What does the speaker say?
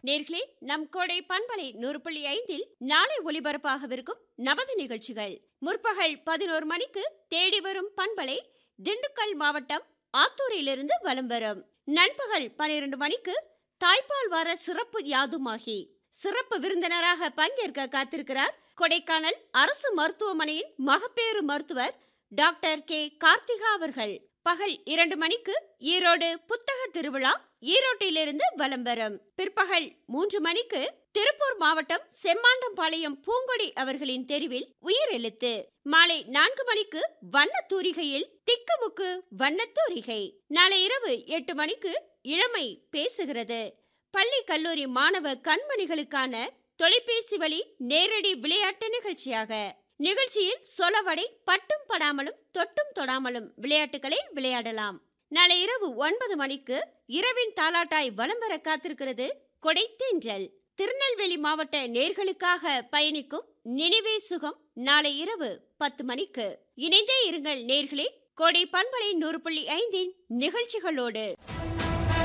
நேர்களே நம் கோடை பண்பலை நூறு புள்ளி ஐந்தில் நாளை ஒலிபரப்பாகவிருக்கும் நமது நிகழ்ச்சிகள் முற்பகல் பதினோரு மணிக்கு தேடி வரும் பண்பலை திண்டுக்கல் மாவட்டம் ஆத்தூரிலிருந்து வலம் வரும் நண்பகல் பனிரெண்டு மணிக்கு தாய்ப்பால் வார சிறப்பு யாதுமாகி சிறப்பு விருந்தினராக பங்கேற்க காத்திருக்கிறார் கொடைக்கானல் அரசு மருத்துவமனையின் மகப்பேறு மருத்துவர் டாக்டர் கே கார்த்திகா அவர்கள் பகல் இரண்டு மணிக்கு ஈரோடு புத்தக திருவிழா ஈரோட்டிலிருந்து வலம் வரும் பிற்பகல் மூன்று மணிக்கு திருப்பூர் மாவட்டம் செம்மாண்டம்பாளையம் பூங்கொடி அவர்களின் தெருவில் உயிரெழுத்து மாலை நான்கு மணிக்கு வண்ண தூரிகையில் திக்குமுக்கு வண்ண தூரிகை நாளை இரவு எட்டு மணிக்கு இளமை பேசுகிறது பள்ளி கல்லூரி மாணவ கண்மணிகளுக்கான தொலைபேசி வழி நேரடி விளையாட்டு நிகழ்ச்சியாக நிகழ்ச்சியில் சொலவடை பட்டும் படாமலும் தொட்டும் தொடாமலும் விளையாட்டுகளை விளையாடலாம் நாளை இரவு ஒன்பது மணிக்கு இரவின் தாலாட்டாய் வலம் வர காத்திருக்கிறது கொடைத்தேன்றல் திருநெல்வேலி மாவட்ட நேர்களுக்காக பயணிக்கும் நினைவே சுகம் நாளை இரவு பத்து மணிக்கு இணைந்தே இருங்கள் நேர்களே கோடை பண்பலை நூறு புள்ளி ஐந்தின் நிகழ்ச்சிகளோடு